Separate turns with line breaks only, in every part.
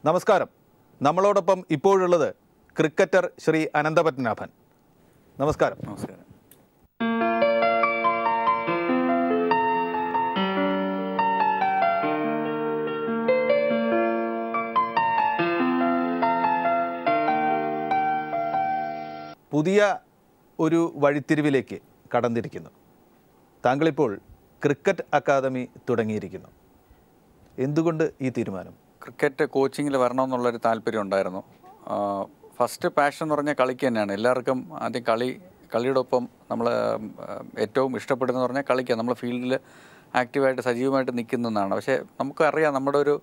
നമസ്കാരം നമ്മളോടൊപ്പം ഇപ്പോഴുള്ളത് ക്രിക്കറ്റർ ശ്രീ അനന്തപത്മനാഭൻ നമസ്കാരം
നമസ്കാരം
പുതിയ ഒരു വഴിത്തിരിവിലേക്ക് കടന്നിരിക്കുന്നു താങ്കളിപ്പോൾ ക്രിക്കറ്റ് അക്കാദമി തുടങ്ങിയിരിക്കുന്നു എന്തുകൊണ്ട് ഈ തീരുമാനം
ക്രിക്കറ്റ് കോച്ചിങ്ങിൽ വരണമെന്നുള്ളൊരു താല്പര്യം ഉണ്ടായിരുന്നു ഫസ്റ്റ് പാഷൻ എന്ന് പറഞ്ഞാൽ കളിക്ക് തന്നെയാണ് എല്ലാവർക്കും ആദ്യം കളി കളിയുടെ ഒപ്പം നമ്മൾ ഏറ്റവും ഇഷ്ടപ്പെടുന്നത് പറഞ്ഞാൽ കളിക്കുക നമ്മൾ ഫീൽഡിൽ ആക്റ്റീവായിട്ട് സജീവമായിട്ട് നിൽക്കുന്നതാണ് പക്ഷേ നമുക്കറിയാം നമ്മുടെ ഒരു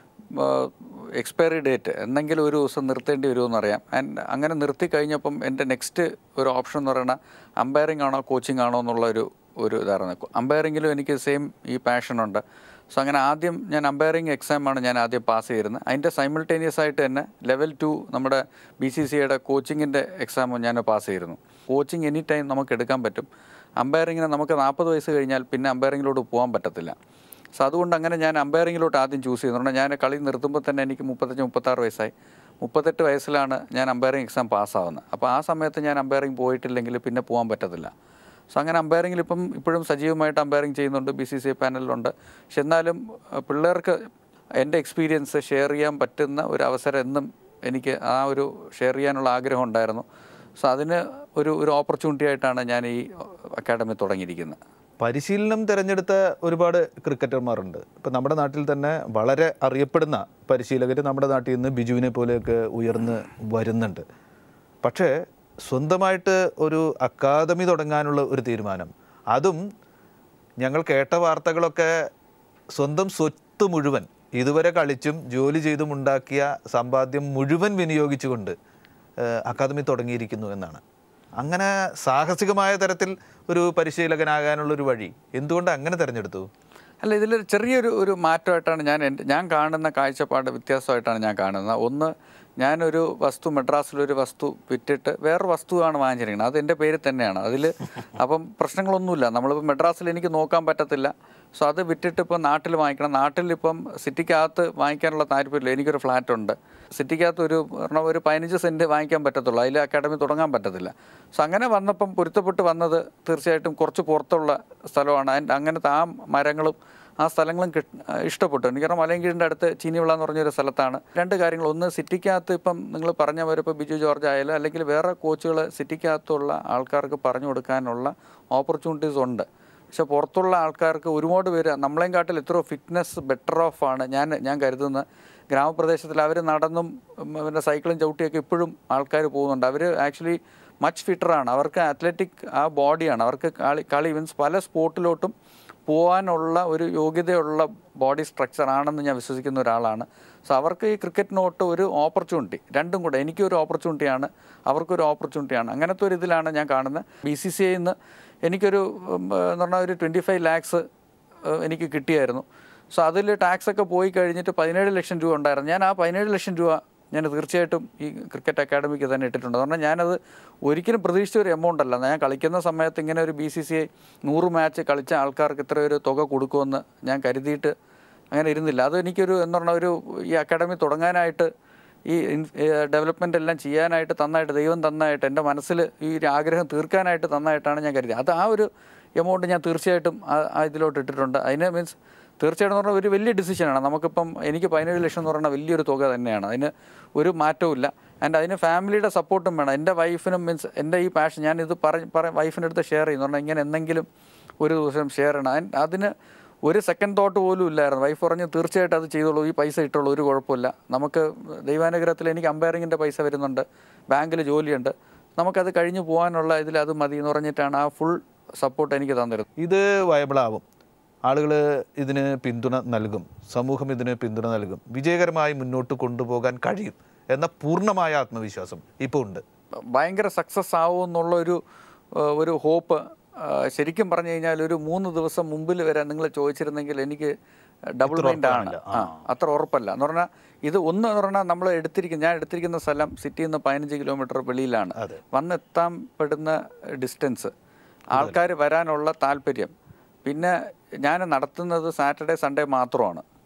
എക്സ്പയറി ഡേറ്റ് എന്തെങ്കിലും ഒരു ദിവസം നിർത്തേണ്ടി വരുമെന്നറിയാം ആൻഡ് അങ്ങനെ നിർത്തി കഴിഞ്ഞപ്പം എൻ്റെ നെക്സ്റ്റ് ഒരു ഓപ്ഷൻ എന്ന് പറയുന്നത് അമ്പയറിംഗ് ആണോ കോച്ചിങ് ആണോ എന്നുള്ള ഒരു ഒരു ഇതായിരുന്നു അമ്പയറിങ്ങിലും എനിക്ക് സെയിം ഈ പാഷനുണ്ട് സോ അങ്ങനെ ആദ്യം ഞാൻ അമ്പയറിംഗ് എക്സാമാണ് ഞാൻ ആദ്യം പാസ് ചെയ്തിരുന്നത് അതിൻ്റെ സൈമിൾട്ടേനിയസ് ആയിട്ട് തന്നെ ലെവൽ ടു നമ്മുടെ ബി സി സിയുടെ കോച്ചിങ്ങിൻ്റെ എക്സാമും ഞാൻ പാസ് ചെയ്തിരുന്നു കോച്ചിങ് എനി ടൈം നമുക്ക് എടുക്കാൻ പറ്റും അമ്പയറിങ്ങിന് നമുക്ക് നാൽപ്പത് വയസ്സ് കഴിഞ്ഞാൽ പിന്നെ അമ്പയറിങ്ങിലോട്ട് പോകാൻ പറ്റത്തില്ല സോ അതുകൊണ്ട് അങ്ങനെ ഞാൻ അമ്പയറിങ്ങിലോട്ട് ആദ്യം ചൂസ് ചെയ്യുന്നുണ്ട് ഞാൻ കളി നിർത്തുമ്പോൾ തന്നെ എനിക്ക് മുപ്പത്തഞ്ച് മുപ്പത്താറ് വയസ്സായി മുപ്പത്തെട്ട് വയസ്സിലാണ് ഞാൻ അമ്പയറിംഗ് എക്സാം പാസ്സാവുന്നത് അപ്പോൾ ആ സമയത്ത് ഞാൻ അമ്പയറിംഗ് പോയിട്ടില്ലെങ്കിൽ പിന്നെ പോകാൻ പറ്റത്തില്ല സോ അങ്ങനെ അമ്പയറിങ്ങിൽ ഇപ്പം ഇപ്പോഴും സജീവമായിട്ട് അമ്പയറിംഗ് ചെയ്യുന്നുണ്ട് ബി സി സി ഐ പാനലിലുണ്ട് പക്ഷെ എന്നാലും അഹ് പിള്ളേർക്ക് എൻ്റെ എക്സ്പീരിയൻസ് ഷെയർ ചെയ്യാൻ പറ്റുന്ന ഒരു അവസരം എന്നും എനിക്ക് ആ ഒരു ഷെയർ ചെയ്യാനുള്ള ആഗ്രഹം ഉണ്ടായിരുന്നു സോ അതിന് ഒരു ഒരു ഓപ്പർച്യൂണിറ്റി ആയിട്ടാണ് ഞാൻ ഈ അക്കാഡമി തുടങ്ങിയിരിക്കുന്നത്
പരിശീലനം തിരഞ്ഞെടുത്ത ഒരുപാട് ക്രിക്കറ്റർമാരുണ്ട് ഇപ്പം നമ്മുടെ നാട്ടിൽ തന്നെ വളരെ അറിയപ്പെടുന്ന പരിശീലകർ നമ്മുടെ നാട്ടിൽ നിന്ന് ബിജുവിനെ പോലെയൊക്കെ ഉയർന്ന് വരുന്നുണ്ട് പക്ഷേ സ്വന്തമായിട്ട് ഒരു അക്കാദമി തുടങ്ങാനുള്ള ഒരു തീരുമാനം അതും ഞങ്ങൾ കേട്ട വാർത്തകളൊക്കെ സ്വന്തം സ്വത്ത് മുഴുവൻ ഇതുവരെ കളിച്ചും ജോലി ചെയ്തും ഉണ്ടാക്കിയ സമ്പാദ്യം മുഴുവൻ വിനിയോഗിച്ചുകൊണ്ട് ഏഹ്, അക്കാദമി തുടങ്ങിയിരിക്കുന്നു എന്നാണ് അങ്ങനെ സാഹസികമായ തരത്തിൽ ഒരു പരിശീലകനാകാനുള്ളൊരു വഴി എന്തുകൊണ്ട് അങ്ങനെ തിരഞ്ഞെടുത്തു
അല്ല ഇതിൽ ചെറിയൊരു ഒരു മാറ്റമായിട്ടാണ് ഞാൻ എൻ്റെ ഞാൻ കാണുന്ന കാഴ്ചപ്പാട് വ്യത്യാസമായിട്ടാണ് ഞാൻ കാണുന്നത് ഒന്ന് ഞാനൊരു വസ്തു മെഡ്രാസിലൊരു വസ്തു വിറ്റിട്ട് വേറൊരു വസ്തുവാണ് വാങ്ങിച്ചിരിക്കുന്നത് അത് എൻ്റെ പേരിൽ തന്നെയാണ് അതിൽ അപ്പം പ്രശ്നങ്ങളൊന്നുമില്ല നമ്മളിപ്പോൾ മെഡ്രാസിൽ എനിക്ക് നോക്കാൻ പറ്റത്തില്ല സോ അത് വിറ്റിട്ട് ഇപ്പം നാട്ടിൽ വാങ്ങിക്കണം നാട്ടിലിപ്പം സിറ്റിക്കകത്ത് വാങ്ങിക്കാനുള്ള താല്പര്യമില്ല എനിക്കൊരു ഫ്ലാറ്റ് ഉണ്ട് സിറ്റിക്കകത്ത് ഒരു പറഞ്ഞ ഒരു പതിനഞ്ച് സെൻറ്റ് വാങ്ങിക്കാൻ പറ്റത്തുള്ളൂ അതിൽ അക്കാഡമി തുടങ്ങാൻ പറ്റത്തില്ല സോ അങ്ങനെ വന്നപ്പം പൊരുത്തപ്പെട്ട് വന്നത് തീർച്ചയായിട്ടും കുറച്ച് പുറത്തുള്ള സ്ഥലമാണ് അതിൻ്റെ അങ്ങനത്തെ ആ മരങ്ങളും ആ സ്ഥലങ്ങളും കിട്ട് ഇഷ്ടപ്പെട്ടു എനിക്ക് കാരണം മലയങ്കീഴിൻ്റെ അടുത്ത് ചീനിവിള എന്ന് പറഞ്ഞൊരു സ്ഥലത്താണ് രണ്ട് കാര്യങ്ങൾ ഒന്ന് സിറ്റിക്കകത്ത് ഇപ്പം നിങ്ങൾ പറഞ്ഞ പോലെ ഇപ്പോൾ ബിജു ജോർജ് ആയാലും അല്ലെങ്കിൽ വേറെ കോച്ചുകൾ സിറ്റിക്കകത്തുള്ള ആൾക്കാർക്ക് പറഞ്ഞു കൊടുക്കാനുള്ള ഓപ്പർച്യൂണിറ്റീസ് ഉണ്ട് പക്ഷെ പുറത്തുള്ള ആൾക്കാർക്ക് ഒരുപാട് പേര് നമ്മളെയും കാട്ടിൽ എത്രയോ ഫിറ്റ്നസ് ബെറ്റർ ഓഫ് ആണ് ഞാൻ ഞാൻ കരുതുന്നത് ഗ്രാമപ്രദേശത്തിൽ അവർ നടന്നും ഉം, പിന്നെ സൈക്കിളും ചവിട്ടിയൊക്കെ ഇപ്പോഴും ആൾക്കാർ പോകുന്നുണ്ട് അവർ ആക്ച്വലി മച്ച് ഫിറ്ററാണ് അവർക്ക് അത്ലറ്റിക് ആ ബോഡിയാണ് അവർക്ക് കളി കളി മീൻസ് പല സ്പോർട്ടിലോട്ടും പോകാനുള്ള ഒരു യോഗ്യതയുള്ള ബോഡി സ്ട്രക്ചർ ആണെന്ന് ഞാൻ വിശ്വസിക്കുന്ന ഒരാളാണ് സോ അവർക്ക് ഈ ക്രിക്കറ്റിനോട്ട് ഒരു ഓപ്പർച്യൂണിറ്റി രണ്ടും കൂടെ എനിക്കൊരു ഓപ്പർച്യൂണിറ്റിയാണ് അവർക്കൊരു ഓപ്പർച്യൂണിറ്റിയാണ് അങ്ങനത്തെ ഒരു ഇതിലാണ് ഞാൻ കാണുന്നത് ബി സി സി ഐന്ന് എനിക്കൊരു ഉം, എന്ന് പറഞ്ഞാൽ ഒരു ട്വൻറ്റി ഫൈവ് ലാക്സ് എനിക്ക് കിട്ടിയായിരുന്നു സോ അതിൽ ടാക്സ് ഒക്കെ പോയി കഴിഞ്ഞിട്ട് പതിനേഴ് ലക്ഷം രൂപ ഉണ്ടായിരുന്നു ഞാൻ ആ പതിനേഴ് ലക്ഷം രൂപ ഞാൻ തീർച്ചയായിട്ടും ഈ ക്രിക്കറ്റ് അക്കാഡമിക്ക് തന്നെ ഇട്ടിട്ടുണ്ട് കാരണം ഞാനത് ഒരിക്കലും പ്രതീക്ഷിച്ച ഒരു എമൗണ്ട് അല്ല ഞാൻ കളിക്കുന്ന സമയത്ത് ഇങ്ങനെ ഒരു ബി സി സി ഐ നൂറ് മാച്ച് കളിച്ച ആൾക്കാർക്ക് ഇത്ര ഒരു തുക കൊടുക്കുമെന്ന് ഞാൻ കരുതിയിട്ട് അങ്ങനെ ഇരുന്നില്ല അത് എനിക്കൊരു എന്ന് പറഞ്ഞാൽ ഒരു ഈ അക്കാഡമി തുടങ്ങാനായിട്ട് ഈ ഡെവലപ്മെൻ്റ് എല്ലാം ചെയ്യാനായിട്ട് തന്നായിട്ട് ദൈവം തന്നായിട്ട് എൻ്റെ മനസ്സിൽ ഈ ഒരു ആഗ്രഹം തീർക്കാനായിട്ട് തന്നായിട്ടാണ് ഞാൻ കരുതിയത് അത് ആ ഒരു എമൗണ്ട് ഞാൻ തീർച്ചയായിട്ടും ആ- ആ ഇതിലോട്ട് ഇട്ടിട്ടുണ്ട് അതിന് മീൻസ് തീർച്ചയായിട്ടും എന്ന് പറഞ്ഞാൽ ഒരു വലിയ ഡിസിഷനാണ് നമുക്കിപ്പം എനിക്ക് പതിനേഴ് ലക്ഷം എന്ന് പറയുന്ന വലിയൊരു തുക തന്നെയാണ് അതിന് ഒരു മാറ്റവും ഇല്ല ആൻഡ് അതിന് ഫാമിലിയുടെ സപ്പോർട്ടും വേണം എൻ്റെ വൈഫിനും മീൻസ് എൻ്റെ ഈ പാഷൻ ഞാൻ ഇത് പറ പറ വൈഫിൻ്റെ അടുത്ത് ഷെയർ ചെയ്യുന്നു പറഞ്ഞാൽ ഇങ്ങനെ എന്തെങ്കിലും ഒരു ദിവസം ഷെയർ ചെയ്യണം And അതിന് ഒരു സെക്കൻഡ് തോട്ട് പോലും ഇല്ലായിരുന്നു വൈഫ് പറഞ്ഞ് തീർച്ചയായിട്ടും അത് ചെയ്തോളൂ ഈ പൈസ ഇട്ടോളൂ ഒരു കുഴപ്പമില്ല നമുക്ക് ദൈവാനുഗ്രഹത്തിൽ എനിക്ക് അമ്പയറിങ്ങിൻ്റെ പൈസ വരുന്നുണ്ട് ബാങ്കിൽ ജോലിയുണ്ട് നമുക്കത് കഴിഞ്ഞു പോകാനുള്ള ഇതിൽ അത് മതി എന്ന് പറഞ്ഞിട്ടാണ് ആ ഫുൾ സപ്പോർട്ട് എനിക്ക് തന്നിരുന്നത്
ഇത് വയബിളാവും ആളുകൾ ഇതിന് പിന്തുണ നൽകും സമൂഹം ഇതിന് പിന്തുണ നൽകും വിജയകരമായി മുന്നോട്ട് കൊണ്ടുപോകാൻ കഴിയും എന്ന പൂർണ്ണമായ ആത്മവിശ്വാസം ഇപ്പോൾ ഉണ്ട്
ഭയങ്കര സക്സസ് ആവും എന്നുള്ള ഒരു ഏഹ്, ഒരു ഹോപ്പ് ശരിക്കും പറഞ്ഞു കഴിഞ്ഞാൽ ഒരു മൂന്ന് ദിവസം മുമ്പിൽ വരെ നിങ്ങൾ ചോദിച്ചിരുന്നെങ്കിൽ എനിക്ക് ഡബിൾ മൈൻഡ് ആണ് ആ അത്ര ഉറപ്പല്ല എന്ന് പറഞ്ഞാൽ ഇത് ഒന്ന് എന്ന് പറഞ്ഞാൽ നമ്മൾ എടുത്തിരിക്കുന്ന ഞാൻ എടുത്തിരിക്കുന്ന സ്ഥലം സിറ്റിയിൽ നിന്ന് പതിനഞ്ച് കിലോമീറ്റർ വെളിയിലാണ്
അതെ.
വന്നെത്താൻ പെടുന്ന ഡിസ്റ്റൻസ് ആൾക്കാർ വരാനുള്ള താല്പര്യം പിന്നെ ഞാൻ നടത്തുന്നത് സാറ്റർഡേ സൺഡേ മാത്രമാണ്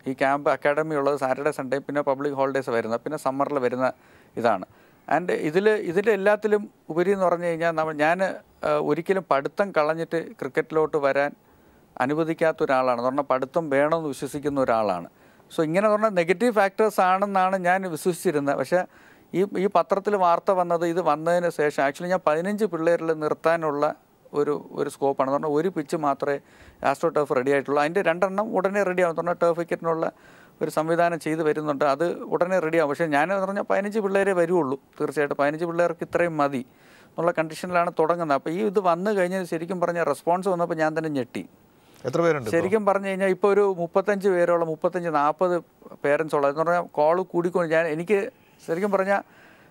ഈ ക്യാമ്പ് അക്കാഡമി ഉള്ളത് സാറ്റർഡേ സൺഡേ പിന്നെ പബ്ലിക് ഹോളിഡേയ്സ് വരുന്നത് പിന്നെ സമ്മറിൽ വരുന്ന ഇതാണ് ആൻഡ് ഇതിൽ ഇതിൽ എല്ലാത്തിലും ഉപരി എന്ന് പറഞ്ഞു കഴിഞ്ഞാൽ നമ്മൾ ഞാൻ ഒരിക്കലും പഠിത്തം കളഞ്ഞിട്ട് ക്രിക്കറ്റിലോട്ട് വരാൻ അനുവദിക്കാത്ത ഒരാളാണ് എന്ന് പറഞ്ഞാൽ പഠിത്തം വേണമെന്ന് വിശ്വസിക്കുന്ന ഒരാളാണ് സോ ഇങ്ങനെ പറഞ്ഞാൽ നെഗറ്റീവ് ഫാക്ടേഴ്സ് ആണെന്നാണ് ഞാൻ വിശ്വസിച്ചിരുന്നത് പക്ഷേ ഈ ഈ പത്രത്തിൽ വാർത്ത വന്നത് ഇത് വന്നതിന് ശേഷം ആക്ച്വലി ഞാൻ പതിനഞ്ച് പിള്ളേരിൽ നിർത്താനുള്ള ഒരു ഒരു സ്കോപ്പാണ് എന്ന് പറഞ്ഞാൽ ഒരു പിച്ച് മാത്രമേ ആസ്ട്രോ ടർഫ് റെഡി ആയിട്ടുള്ളൂ അതിൻ്റെ രണ്ടെണ്ണം ഉടനെ റെഡി ആവും എന്ന് പറഞ്ഞാൽ ടർഫ് വിക്കറ്റിനുള്ള ഒരു സംവിധാനം ചെയ്ത് വരുന്നുണ്ട് അത് ഉടനെ റെഡിയാവും പക്ഷേ ഞാൻ എന്ന് പറഞ്ഞാൽ പതിനഞ്ച് പിള്ളേരെ വരുള്ളൂ തീർച്ചയായിട്ടും പതിനഞ്ച് പിള്ളേർക്ക് ഇത്രയും മതി എന്നുള്ള കണ്ടീഷനിലാണ് തുടങ്ങുന്നത് അപ്പോൾ ഈ ഇത് വന്നു കഴിഞ്ഞ് ശരിക്കും പറഞ്ഞാൽ റെസ്പോൺസ് വന്നപ്പോൾ ഞാൻ തന്നെ ഞെട്ടി
എത്ര പേരുണ്ട് ഇപ്പോ?
ശരിക്കും പറഞ്ഞു കഴിഞ്ഞാൽ ഇപ്പോൾ ഒരു മുപ്പത്തഞ്ച് പേരോളം മുപ്പത്തഞ്ച് നാൽപ്പത് പേരൻസ് ഉള്ളത് എന്ന് പറഞ്ഞാൽ കോള് കൂടിക്കൊണ്ട് ഞാൻ എനിക്ക് ശരിക്കും പറഞ്ഞാൽ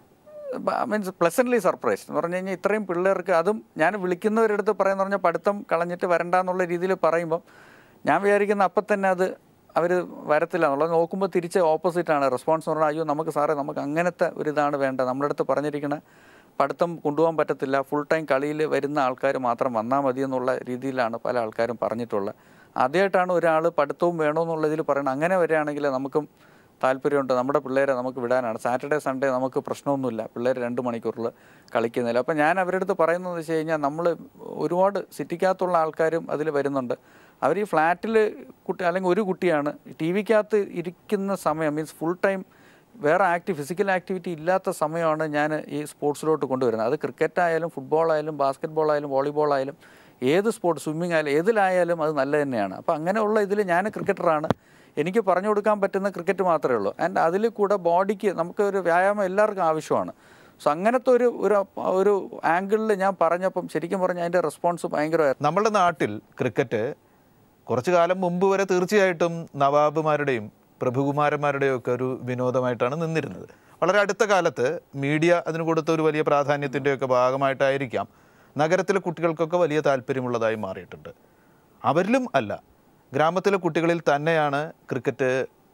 മീൻസ് പ്ലസൻ്റ്ലി സർപ്രൈസ് എന്ന് പറഞ്ഞു കഴിഞ്ഞാൽ ഇത്രയും പിള്ളേർക്ക് അതും ഞാൻ വിളിക്കുന്നവരടുത്ത് പറയുന്ന പറഞ്ഞാൽ പഠിത്തം കളഞ്ഞിട്ട് വരണ്ട എന്നുള്ള രീതിയിൽ പറയുമ്പം ഞാൻ വിചാരിക്കുന്ന അപ്പം തന്നെ അത് അവർ വരത്തില്ല എന്നുള്ളത് നോക്കുമ്പോൾ തിരിച്ച് ഓപ്പോസിറ്റാണ് റെസ്പോൺസ് എന്ന് പറഞ്ഞാൽ അയ്യോ നമുക്ക് സാറേ നമുക്ക് അങ്ങനത്തെ ഒരു ഇതാണ് വേണ്ടത് നമ്മുടെ അടുത്ത് പറഞ്ഞിരിക്കണ പഠിത്തം കൊണ്ടുപോകാൻ പറ്റത്തില്ല ഫുൾ ടൈം കളിയിൽ വരുന്ന ആൾക്കാർ മാത്രം വന്നാൽ മതി എന്നുള്ള രീതിയിലാണ് പല ആൾക്കാരും പറഞ്ഞിട്ടുള്ളത് ആദ്യമായിട്ടാണ് ഒരാൾ പഠിത്തവും വേണമെന്നുള്ള ഇതിൽ പറയുന്നത് അങ്ങനെ വരികയാണെങ്കിൽ നമുക്കും താല്പര്യമുണ്ട് നമ്മുടെ പിള്ളേരെ നമുക്ക് വിടാനാണ് സാറ്റർഡേ സൺഡേ നമുക്ക് പ്രശ്നമൊന്നുമില്ല പിള്ളേർ രണ്ട് മണിക്കൂറിൽ കളിക്കുന്നില്ല അപ്പോൾ ഞാൻ അവരുടെ അടുത്ത് പറയുന്നത് വെച്ച് കഴിഞ്ഞാൽ നമ്മൾ ഒരുപാട് സിറ്റിക്കകത്തുള്ള ആൾക്കാരും അതിൽ വരുന്നുണ്ട് അവർ ഈ ഫ്ലാറ്റിൽ കുട്ടി അല്ലെങ്കിൽ ഒരു കുട്ടിയാണ് ടി വിക്കകത്ത് ഇരിക്കുന്ന സമയം മീൻസ് ഫുൾ ടൈം വേറെ ആക്റ്റീവ് ഫിസിക്കൽ ആക്ടിവിറ്റി ഇല്ലാത്ത സമയമാണ് ഞാൻ ഈ സ്പോർട്സിലോട്ട് കൊണ്ടുവരുന്നത് അത് ക്രിക്കറ്റ് ആയാലും ഫുട്ബോൾ ആയാലും ബാസ്ക്കറ്റ് ബോൾ ആയാലും വോളിബോൾ ആയാലും ഏത് സ്പോർട്സ് സ്വിമ്മിങ് ആയാലും ഏതിലായാലും അത് നല്ല തന്നെയാണ് അപ്പോൾ അങ്ങനെയുള്ള ഇതിൽ ഞാൻ ക്രിക്കറ്ററാണ് എനിക്ക് പറഞ്ഞു കൊടുക്കാൻ പറ്റുന്ന ക്രിക്കറ്റ് മാത്രമേ ഉള്ളൂ ആൻഡ് അതിൽ കൂടെ ബോഡിക്ക് നമുക്ക് ഒരു വ്യായാമം എല്ലാവർക്കും ആവശ്യമാണ് സോ അങ്ങനത്തെ ഒരു ഒരു ഒരു ആംഗിളിൽ ഞാൻ പറഞ്ഞപ്പം ശരിക്കും പറഞ്ഞാൽ അതിൻ്റെ റെസ്പോൺസ് ഭയങ്കരമായിരുന്നു
നമ്മുടെ നാട്ടിൽ ക്രിക്കറ്റ് കുറച്ചു കാലം മുമ്പ് വരെ തീർച്ചയായിട്ടും നവാബുമാരുടെയും പ്രഭുകുമാരന്മാരുടെയും ഒക്കെ ഒരു വിനോദമായിട്ടാണ് നിന്നിരുന്നത് വളരെ അടുത്ത കാലത്ത് മീഡിയ അതിന് കൊടുത്ത ഒരു വലിയ പ്രാധാന്യത്തിൻ്റെയൊക്കെ ഭാഗമായിട്ടായിരിക്കാം നഗരത്തിലെ കുട്ടികൾക്കൊക്കെ വലിയ താല്പര്യമുള്ളതായി മാറിയിട്ടുണ്ട് അവരിലും അല്ല ഗ്രാമത്തിലെ കുട്ടികളിൽ തന്നെയാണ് ക്രിക്കറ്റ്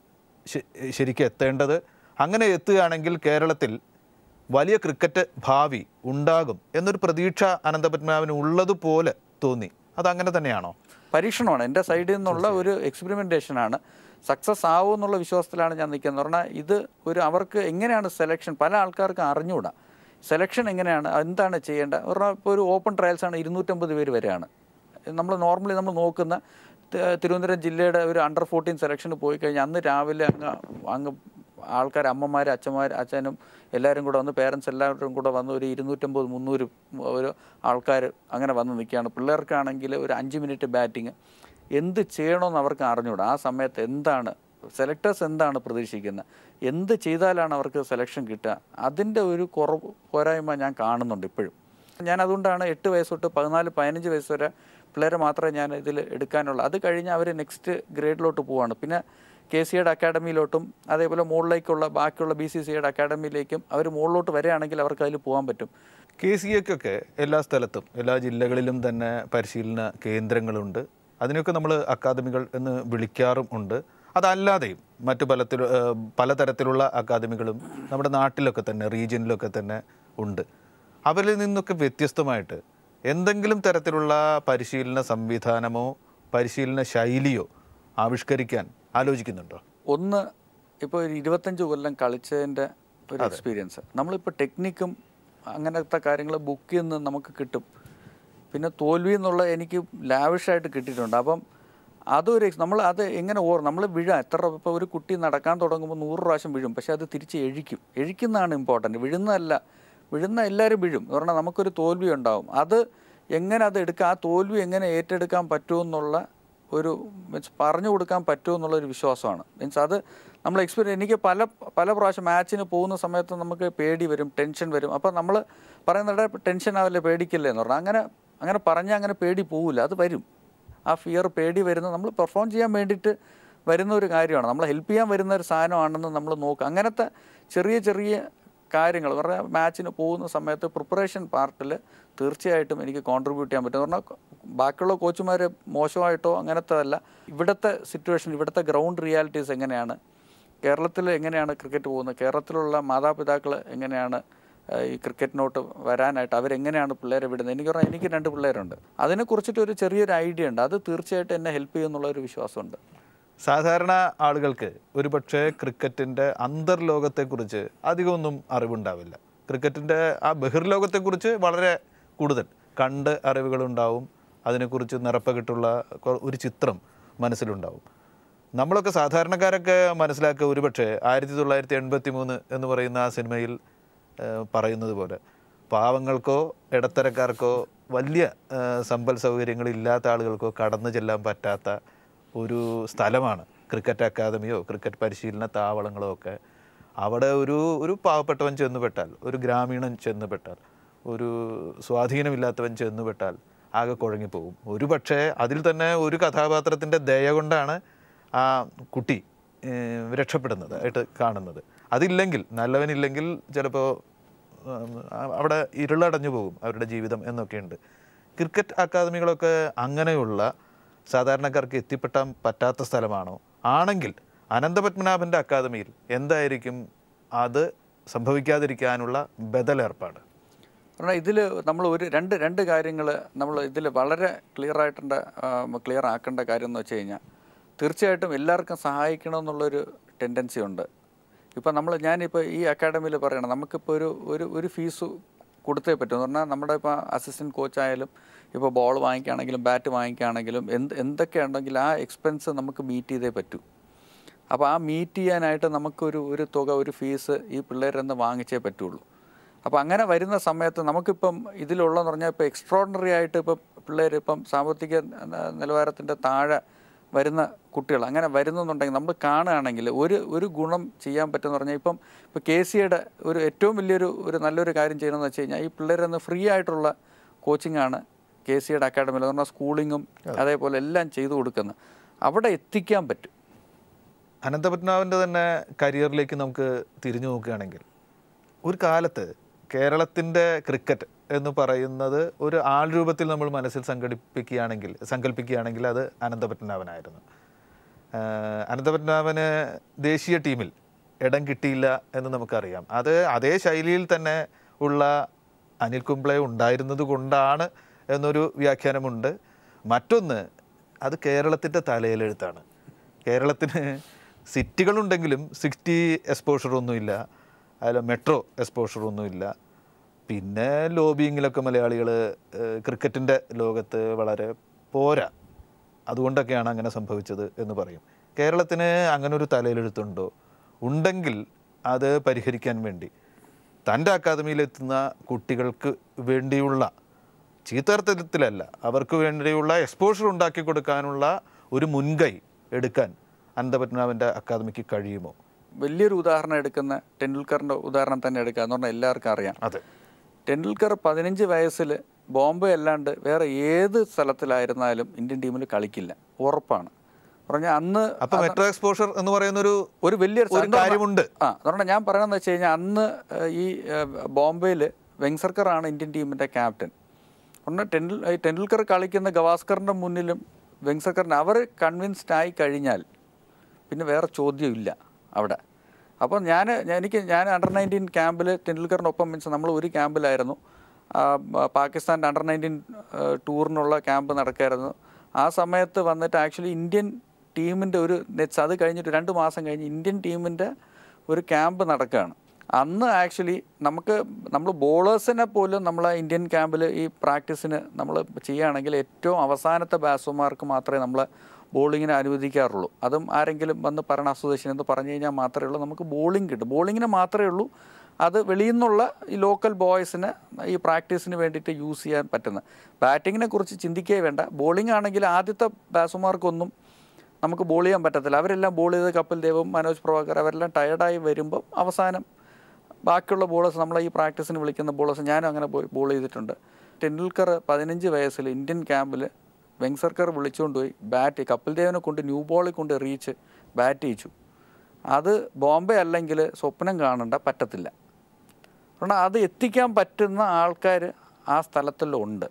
ശ- ശരിക്കും എത്തേണ്ടത് അങ്ങനെ എത്തുകയാണെങ്കിൽ കേരളത്തിൽ വലിയ ക്രിക്കറ്റ് ഭാവി ഉണ്ടാകും എന്നൊരു പ്രതീക്ഷ അനന്തപത്മനാഭന് ഉള്ളതുപോലെ തോന്നി അതങ്ങനെ തന്നെയാണോ
പരീക്ഷണമാണ് എൻ്റെ സൈഡിൽ നിന്നുള്ള ഒരു എക്സ്പെരിമെൻറ്റേഷൻ ആണ് സക്സസ് ആവും എന്നുള്ള വിശ്വാസത്തിലാണ് ഞാൻ നിൽക്കുന്നത് പറഞ്ഞാൽ ഇത് ഒരു അവർക്ക് എങ്ങനെയാണ് സെലക്ഷൻ പല ആൾക്കാർക്ക് അറിഞ്ഞുകൂടാ സെലക്ഷൻ എങ്ങനെയാണ് എന്താണ് ചെയ്യേണ്ടത് പറഞ്ഞാൽ ഇപ്പോൾ ഒരു ഓപ്പൺ ട്രയൽസ് ആണ് ഇരുന്നൂറ്റമ്പത് പേര് വരെയാണ് നമ്മൾ നോർമലി നമ്മൾ നോക്കുന്ന തി- തിരുവനന്തപുരം ജില്ലയുടെ ഒരു അണ്ടർ ഫോർട്ടീൻ സെലക്ഷന് പോയി കഴിഞ്ഞാൽ അന്ന് രാവിലെ അങ്ങ് അങ്ങ് ആൾക്കാർ അമ്മമാർ അച്ഛന്മാർ അച്ഛനും എല്ലാവരും കൂടെ വന്ന് പേരൻസ് എല്ലാവരും കൂടെ വന്ന് ഒരു ഇരുന്നൂറ്റമ്പത് മുന്നൂറ് ഒരു ആൾക്കാർ അങ്ങനെ വന്ന് നിൽക്കുകയാണ് പിള്ളേർക്കാണെങ്കിൽ ഒരു അഞ്ച് മിനിറ്റ് ബാറ്റിങ് എന്ത് ചെയ്യണമെന്ന് അവർക്ക് അറിഞ്ഞൂടാ ആ സമയത്ത് എന്താണ് സെലക്ടേഴ്സ് എന്താണ് പ്രതീക്ഷിക്കുന്നത് എന്ത് ചെയ്താലാണ് അവർക്ക് സെലക്ഷൻ കിട്ടുക അതിൻ്റെ ഒരു കുറവ് പോരായ്മ ഞാൻ കാണുന്നുണ്ട് ഇപ്പോഴും ഞാൻ അതുകൊണ്ടാണ് എട്ട് വയസ്സ് തൊട്ട് പതിനാല് പതിനഞ്ച് വയസ്സ് വരെ പിള്ളേരെ മാത്രമേ ഞാൻ ഇതിൽ എടുക്കാനുള്ളൂ അത് കഴിഞ്ഞ് അവർ നെക്സ്റ്റ് ഗ്രേഡിലോട്ട് പോവാണ് പിന്നെ കെ സി എയുടെ അക്കാഡമിയിലോട്ടും അതേപോലെ മുകളിലേക്കുള്ള ബാക്കിയുള്ള ബി സി സിയുടെ അക്കാഡമിയിലേക്കും അവർ മുകളിലോട്ട് വരികയാണെങ്കിൽ അവർക്ക് അതിൽ പോകാൻ പറ്റും
കെ സി എക്കൊക്കെ എല്ലാ സ്ഥലത്തും എല്ലാ ജില്ലകളിലും തന്നെ പരിശീലന കേന്ദ്രങ്ങളുണ്ട് അതിനൊക്കെ നമ്മൾ അക്കാദമികൾ എന്ന് വിളിക്കാറും ഉണ്ട് അതല്ലാതെയും മറ്റു പലത്തിലു ഏഹ് പലതരത്തിലുള്ള അക്കാദമികളും നമ്മുടെ നാട്ടിലൊക്കെ തന്നെ റീജിയനിലൊക്കെ തന്നെ ഉണ്ട് അവരിൽ നിന്നൊക്കെ വ്യത്യസ്തമായിട്ട് എന്തെങ്കിലും തരത്തിലുള്ള പരിശീലന സംവിധാനമോ പരിശീലന ശൈലിയോ ആവിഷ്കരിക്കാൻ ആലോചിക്കുന്നുണ്ടോ
ഒന്ന് ഇപ്പോൾ ഒരു ഇരുപത്തഞ്ച് കൊല്ലം കളിച്ചതിൻ്റെ ഒരു എക്സ്പീരിയൻസ് നമ്മളിപ്പോൾ ടെക്നിക്കും അങ്ങനത്തെ കാര്യങ്ങൾ ബുക്ക് ചെയ്യുന്ന നമുക്ക് കിട്ടും പിന്നെ തോൽവി എന്നുള്ള എനിക്ക് ലാവിഷായിട്ട് കിട്ടിയിട്ടുണ്ട് അപ്പം അതൊരു ex- നമ്മൾ അത് എങ്ങനെ ഓർ നമ്മൾ വീഴാം എത്ര ഇപ്പോൾ ഒരു കുട്ടി നടക്കാൻ തുടങ്ങുമ്പോൾ നൂറ് പ്രാവശ്യം വീഴും പക്ഷേ അത് തിരിച്ച് എഴിക്കും എഴിക്കുന്നതാണ് ഇമ്പോർട്ടൻറ്റ് വീഴുന്നതല്ല വീഴുന്ന എല്ലാവരും വീഴും എന്ന് പറഞ്ഞാൽ നമുക്കൊരു തോൽവി ഉണ്ടാവും അത് എങ്ങനെ അത് എടുക്കാം ആ തോൽവി എങ്ങനെ ഏറ്റെടുക്കാൻ പറ്റുമെന്നുള്ള ഒരു മീൻസ് പറഞ്ഞു കൊടുക്കാൻ പറ്റുമെന്നുള്ള ഒരു വിശ്വാസമാണ് മീൻസ് അത് നമ്മൾ എക്സ്പീരിയൻസ് എനിക്ക് പല പല പ്രാവശ്യം മാച്ചിന് പോകുന്ന സമയത്ത് നമുക്ക് പേടി വരും ടെൻഷൻ വരും അപ്പോൾ നമ്മൾ പറയുന്നത് ടെൻഷൻ ആവില്ല പേടിക്കില്ലേ എന്ന് പറഞ്ഞാൽ അങ്ങനെ അങ്ങനെ പറഞ്ഞാൽ അങ്ങനെ പേടി പോവില്ല അത് വരും ആ ഫിയർ പേടി വരുന്നത് നമ്മൾ പെർഫോം ചെയ്യാൻ വേണ്ടിയിട്ട് വരുന്ന ഒരു കാര്യമാണ് നമ്മൾ ഹെൽപ്പ് ചെയ്യാൻ വരുന്ന ഒരു സാധനമാണെന്ന് നമ്മൾ നോക്കുക അങ്ങനത്തെ ചെറിയ ചെറിയ കാര്യങ്ങൾ പറഞ്ഞാൽ മാച്ചിന് പോകുന്ന സമയത്ത് പ്രിപ്പറേഷൻ പാർട്ടിൽ തീർച്ചയായിട്ടും എനിക്ക് കോൺട്രിബ്യൂട്ട് ചെയ്യാൻ പറ്റും പറഞ്ഞാൽ ബാക്കിയുള്ള കോച്ചുമാർ മോശമായിട്ടോ അങ്ങനത്തെ അല്ല ഇവിടുത്തെ സിറ്റുവേഷൻ ഇവിടുത്തെ ഗ്രൗണ്ട് റിയാലിറ്റീസ് എങ്ങനെയാണ് കേരളത്തിൽ എങ്ങനെയാണ് ക്രിക്കറ്റ് പോകുന്നത് കേരളത്തിലുള്ള മാതാപിതാക്കൾ എങ്ങനെയാണ് ഏഹ്, ഈ ക്രിക്കറ്റിനോട്ട് വരാനായിട്ട് അവരെങ്ങനെയാണ് പിള്ളേരെ വിടുന്നത് എനിക്ക് പറഞ്ഞാൽ എനിക്ക് രണ്ട് പിള്ളേരുണ്ട് അതിനെക്കുറിച്ചിട്ട് ഒരു ചെറിയൊരു ഐഡിയ ഉണ്ട് അത് തീർച്ചയായിട്ടും എന്നെ ഹെൽപ്പ് ചെയ്യുമെന്നുള്ള ഒരു വിശ്വാസമുണ്ട്
സാധാരണ ആളുകൾക്ക് ഒരുപക്ഷെ ക്രിക്കറ്റിൻ്റെ അന്തർലോകത്തെക്കുറിച്ച് അധികമൊന്നും അറിവുണ്ടാവില്ല ക്രിക്കറ്റിൻ്റെ ആ ബഹിർലോകത്തെക്കുറിച്ച് വളരെ കൂടുതൽ കണ്ട് അറിവുകളുണ്ടാവും അതിനെക്കുറിച്ച് നിറപ്പകിട്ടുള്ള കൊ- ഒരു ചിത്രം മനസ്സിലുണ്ടാവും നമ്മളൊക്കെ സാധാരണക്കാരൊക്കെ മനസ്സിലാക്കുക ഒരുപക്ഷെ ആയിരത്തി തൊള്ളായിരത്തി എൺപത്തി മൂന്ന് എന്ന് പറയുന്ന ആ സിനിമയിൽ ഏഹ്, പറയുന്നത് പോലെ പാവങ്ങൾക്കോ ഇടത്തരക്കാർക്കോ വലിയ ഏഹ്, സമ്പൽ സൗകര്യങ്ങളില്ലാത്ത ആളുകൾക്കോ കടന്നു ചെല്ലാൻ പറ്റാത്ത ഒരു സ്ഥലമാണ് ക്രിക്കറ്റ് അക്കാദമിയോ ക്രിക്കറ്റ് പരിശീലന താവളങ്ങളോ ഒക്കെ അവിടെ ഒരു ഒരു പാവപ്പെട്ടവൻ ചെന്നുപെട്ടാൽ ഒരു ഗ്രാമീണൻ ചെന്നുപെട്ടാൽ ഒരു സ്വാധീനമില്ലാത്തവൻ ചെന്നുപെട്ടാൽ ആകെ കുഴങ്ങിപ്പോകും ഒരു പക്ഷേ അതിൽ തന്നെ ഒരു കഥാപാത്രത്തിൻ്റെ ദയ കൊണ്ടാണ് ആ കുട്ടി ഏഹ്, രക്ഷപ്പെടുന്നത് ആയിട്ട് കാണുന്നത് അതില്ലെങ്കിൽ നല്ലവനില്ലെങ്കിൽ ചിലപ്പോൾ അവിടെ ഇരുളടഞ്ഞു പോകും അവരുടെ ജീവിതം എന്നൊക്കെയുണ്ട് ക്രിക്കറ്റ് അക്കാദമികളൊക്കെ അങ്ങനെയുള്ള സാധാരണക്കാർക്ക് എത്തിപ്പെട്ടാൻ പറ്റാത്ത സ്ഥലമാണോ ആണെങ്കിൽ അനന്തപത്മനാഭൻ്റെ അക്കാദമിയിൽ എന്തായിരിക്കും അത് സംഭവിക്കാതിരിക്കാനുള്ള ബദലേർപ്പാട്
കാരണം ഇതിൽ നമ്മൾ ഒരു രണ്ട് രണ്ട് കാര്യങ്ങൾ നമ്മൾ ഇതിൽ വളരെ ക്ലിയർ ആയിട്ടുണ്ട് ക്ലിയർ ആക്കേണ്ട കാര്യം എന്ന് വെച്ച് കഴിഞ്ഞാൽ തീർച്ചയായിട്ടും എല്ലാവർക്കും സഹായിക്കണമെന്നുള്ളൊരു ടെൻഡൻസി ഉണ്ട് ഇപ്പം നമ്മൾ ഞാനിപ്പോൾ ഈ അക്കാഡമിയിൽ പറയണം നമുക്കിപ്പോൾ ഒരു ഒരു ഒരു ഫീസ് കൊടുത്തേ പറ്റൂ എന്ന് പറഞ്ഞാൽ നമ്മുടെ ഇപ്പോൾ അസിസ്റ്റൻറ്റ് കോച്ചായാലും ഇപ്പോൾ ബോൾ വാങ്ങിക്കുകയാണെങ്കിലും ബാറ്റ് വാങ്ങിക്കുകയാണെങ്കിലും എന്ത് എന്തൊക്കെ ഉണ്ടെങ്കിൽ ആ എക്സ്പെൻസ് നമുക്ക് മീറ്റ് ചെയ്തേ പറ്റൂ അപ്പോൾ ആ മീറ്റ് ചെയ്യാനായിട്ട് നമുക്കൊരു ഒരു തുക ഒരു ഫീസ് ഈ പിള്ളേരിൽ നിന്ന് വാങ്ങിച്ചേ പറ്റുള്ളൂ അപ്പോൾ അങ്ങനെ വരുന്ന സമയത്ത് നമുക്കിപ്പം ഇതിലുള്ളതെന്ന് പറഞ്ഞാൽ ഇപ്പോൾ എക്സ്ട്രോഡിനറി ആയിട്ട് ഇപ്പം പിള്ളേർ ഇപ്പം സാമ്പത്തിക ന- നിലവാരത്തിൻ്റെ താഴെ വരുന്ന കുട്ടികൾ അങ്ങനെ വരുന്നെന്നുണ്ടെങ്കിൽ നമ്മൾ കാണുകയാണെങ്കിൽ ഒരു ഒരു ഗുണം ചെയ്യാൻ പറ്റുമെന്ന് പറഞ്ഞാൽ ഇപ്പം ഇപ്പോൾ കെ സിയുടെ ഒരു ഏറ്റവും വലിയൊരു ഒരു നല്ലൊരു കാര്യം ചെയ്യണമെന്ന് വെച്ച് കഴിഞ്ഞാൽ ഈ പിള്ളേരൊന്ന് ഫ്രീ ആയിട്ടുള്ള കോച്ചിങ് ആണ് കെ സിയുടെ അക്കാഡമിയിൽ എന്ന് പറഞ്ഞാൽ സ്കൂളിങ്ങും അതേപോലെ എല്ലാം ചെയ്തു കൊടുക്കുന്നത് അവിടെ എത്തിക്കാൻ പറ്റും
അനന്തപത്മനാഭൻ്റെ തന്നെ കരിയറിലേക്ക് നമുക്ക് തിരിഞ്ഞു നോക്കുകയാണെങ്കിൽ ഒരു കാലത്ത് കേരളത്തിൻ്റെ ക്രിക്കറ്റ് എന്ന് പറയുന്നത് ഒരു ആൾ രൂപത്തിൽ നമ്മൾ മനസ്സിൽ സംഘടിപ്പിക്കുകയാണെങ്കിൽ സങ്കല്പിക്കുകയാണെങ്കിൽ അത് അനന്തപത്മനാഭനായിരുന്നു ആഹ് അനന്തപത്മനാഭന് ദേശീയ ടീമിൽ ഇടം കിട്ടിയില്ല എന്ന് നമുക്കറിയാം അത് അതേ ശൈലിയിൽ തന്നെ ഉള്ള അനിൽ കുംബ്ലെ ഉണ്ടായിരുന്നത് കൊണ്ടാണ് എന്നൊരു വ്യാഖ്യാനമുണ്ട് മറ്റൊന്ന് അത് കേരളത്തിൻ്റെ തലയിലെഴുത്താണ് കേരളത്തിന് സിറ്റികളുണ്ടെങ്കിലും സിറ്റി എക്സ്പോഷറൊന്നുമില്ല അതിൽ മെട്രോ എക്സ്പോഷറൊന്നുമില്ല പിന്നെ ലോബിയിങ്ങിലൊക്കെ മലയാളികൾ ക്രിക്കറ്റിൻ്റെ ലോകത്ത് വളരെ പോരാ അതുകൊണ്ടൊക്കെയാണ് അങ്ങനെ സംഭവിച്ചത് എന്ന് പറയും കേരളത്തിന് അങ്ങനെ ഒരു തലയിലെഴുത്തുണ്ടോ ഉണ്ടെങ്കിൽ അത് പരിഹരിക്കാൻ വേണ്ടി തൻ്റെ അക്കാദമിയിലെത്തുന്ന കുട്ടികൾക്ക് വേണ്ടിയുള്ള ചീത്തർത്ഥത്തിലല്ല അവർക്ക് വേണ്ടിയുള്ള എക്സ്പോഷർ ഉണ്ടാക്കി കൊടുക്കാനുള്ള ഒരു മുൻകൈ എടുക്കാൻ അനന്തപത്മനാഭൻ്റെ അക്കാദമിക്ക് കഴിയുമോ
വലിയൊരു ഉദാഹരണം എടുക്കുന്ന ടെണ്ടുൽക്കറിൻ്റെ ഉദാഹരണം തന്നെ എടുക്കുക എന്ന് പറഞ്ഞാൽ എല്ലാവർക്കും അറിയാം
അതെ
ടെണ്ടുൽക്കർ പതിനഞ്ച് വയസ്സിൽ ബോംബെ അല്ലാണ്ട് വേറെ ഏത് സ്ഥലത്തിലായിരുന്നാലും ഇന്ത്യൻ ടീമിൽ കളിക്കില്ല ഉറപ്പാണ് പറഞ്ഞാൽ അന്ന്
അപ്പൊ മെട്രോ എക്സ്പോഷർ എന്ന് പറയുന്ന ഒരു
ഒരു വലിയൊരു
ഒരു
സംഭവം-
കാര്യമുണ്ട്
ആ അതുകൊണ്ട് ഞാൻ പറയണമെന്ന് വെച്ച് കഴിഞ്ഞാൽ അന്ന് ഏഹ്, ഈ ബോംബെയിൽ വെങ്സർക്കറാണ് ഇന്ത്യൻ ടീമിൻ്റെ ക്യാപ്റ്റൻ ഒന്ന് ടെൻഡുൽ ഈ ടെണ്ടുൽക്കർ കളിക്കുന്ന ഗവാസ്കറിൻ്റെ മുന്നിലും വെങ്സർക്കറിന് അവർ കൺവിൻസ്ഡ് ആയി കഴിഞ്ഞാൽ പിന്നെ വേറെ ചോദ്യമില്ല അവിടെ അപ്പോൾ ഞാൻ എനിക്ക് ഞാൻ അണ്ടർ നയൻറ്റീൻ ക്യാമ്പിൽ ടെണ്ടുൽക്കറിനൊപ്പം മീൻസ് നമ്മൾ ഒരു ക്യാമ്പിലായിരുന്നു ആ, ബ- പാകിസ്ഥാൻ്റെ അണ്ടർ നയൻറ്റീൻ ടൂറിനുള്ള ക്യാമ്പ് നടക്കായിരുന്നു ആ സമയത്ത് വന്നിട്ട് ആക്ച്വലി ഇന്ത്യൻ ടീമിൻ്റെ ഒരു നെറ്റ്സ് അത് കഴിഞ്ഞിട്ട് രണ്ട് മാസം കഴിഞ്ഞ് ഇന്ത്യൻ ടീമിൻ്റെ ഒരു ക്യാമ്പ് നടക്കുകയാണ് അന്ന് ആക്ച്വലി നമുക്ക് നമ്മൾ ബോളേഴ്സിനെ പോലും നമ്മൾ ഇന്ത്യൻ ക്യാമ്പിൽ ഈ പ്രാക്ടീസിന് നമ്മൾ ചെയ്യുകയാണെങ്കിൽ ഏറ്റവും അവസാനത്തെ ബാറ്റ്സ്മാർക്ക് മാത്രമേ നമ്മൾ ബോളിങ്ങിന് അനുവദിക്കാറുള്ളൂ അതും ആരെങ്കിലും വന്ന് പറയണ അസോസിയേഷൻ എന്ന് പറഞ്ഞു കഴിഞ്ഞാൽ മാത്രമേ ഉള്ളൂ നമുക്ക് ബോളിംഗ് കിട്ടും ബോളിങ്ങിന് മാത്രമേ ഉള്ളൂ അത് വെളിയിൽ നിന്നുള്ള ഈ ലോക്കൽ ബോയ്സിന് ഈ പ്രാക്ടീസിന് വേണ്ടിയിട്ട് യൂസ് ചെയ്യാൻ പറ്റുന്നത് ബാറ്റിങ്ങിനെ കുറിച്ച് ചിന്തിക്കേ വേണ്ട ബോളിംഗ് ആണെങ്കിൽ ആദ്യത്തെ ബാറ്റ്സ്മാർക്കൊന്നും നമുക്ക് ബോൾ ചെയ്യാൻ പറ്റത്തില്ല അവരെല്ലാം ബോൾ ചെയ്ത് കപിൽ ദേവും മനോജ് പ്രഭാകർ അവരെല്ലാം ടയർഡായി വരുമ്പം അവസാനം ബാക്കിയുള്ള ബോളേഴ്സ് നമ്മളെ ഈ പ്രാക്ടീസിന് വിളിക്കുന്ന ബോളേഴ്സ് ഞാനും അങ്ങനെ പോയി ബോൾ ചെയ്തിട്ടുണ്ട് ടെണ്ടുൽക്കർ പതിനഞ്ച് വയസ്സിൽ ഇന്ത്യൻ ക്യാമ്പിൽ വെങ്സർക്കർ വിളിച്ചുകൊണ്ട് പോയി ബാറ്റ് കപിൽ ദേവിനെ കൊണ്ട് ന്യൂ ബോളിൽ കൊണ്ട് റീച്ച് ബാറ്റ് ചെയ്യിച്ചു അത് ബോംബെ അല്ലെങ്കിൽ സ്വപ്നം കാണണ്ട പറ്റത്തില്ല കാരണം അത് എത്തിക്കാൻ പറ്റുന്ന ആൾക്കാർ ആ സ്ഥലത്തെല്ലാം ഉണ്ട്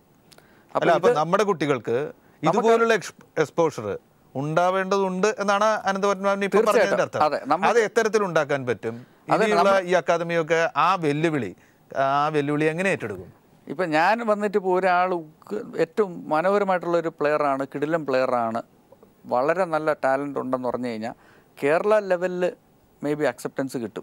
അല്ല അപ്പൊ നമ്മുടെ കുട്ടികൾക്ക് ഇതുപോലുള്ള എക്സ്പോഷർ ഉണ്ടാവേണ്ടതുണ്ട് എന്നാണ് അനന്തപത്മനാഭൻ ഇപ്പൊ പറഞ്ഞതിന്റെ അർത്ഥം
അതെ, നമ്മ-
അത് എത്തരത്തിൽ ഉണ്ടാക്കാൻ പറ്റും ഇനിയുള്ള ഈ അക്കാദമിയൊക്കെ ആ വെല്ലുവിളി ആ വെല്ലുവിളി എങ്ങനെ ഏറ്റെടുക്കും
ഇപ്പം ഞാൻ വന്നിട്ട് ഇപ്പോൾ ഒരാൾ ഉക്ക് ഏറ്റവും മനോഹരമായിട്ടുള്ള ഒരു പ്ലെയറാണ് കിടിലൻ പ്ലെയറാണ് വളരെ നല്ല ടാലൻ്റ് ഉണ്ടെന്ന് പറഞ്ഞു കഴിഞ്ഞാൽ കേരള ലെവലിൽ മേ ബി അക്സെപ്റ്റൻസ് കിട്ടും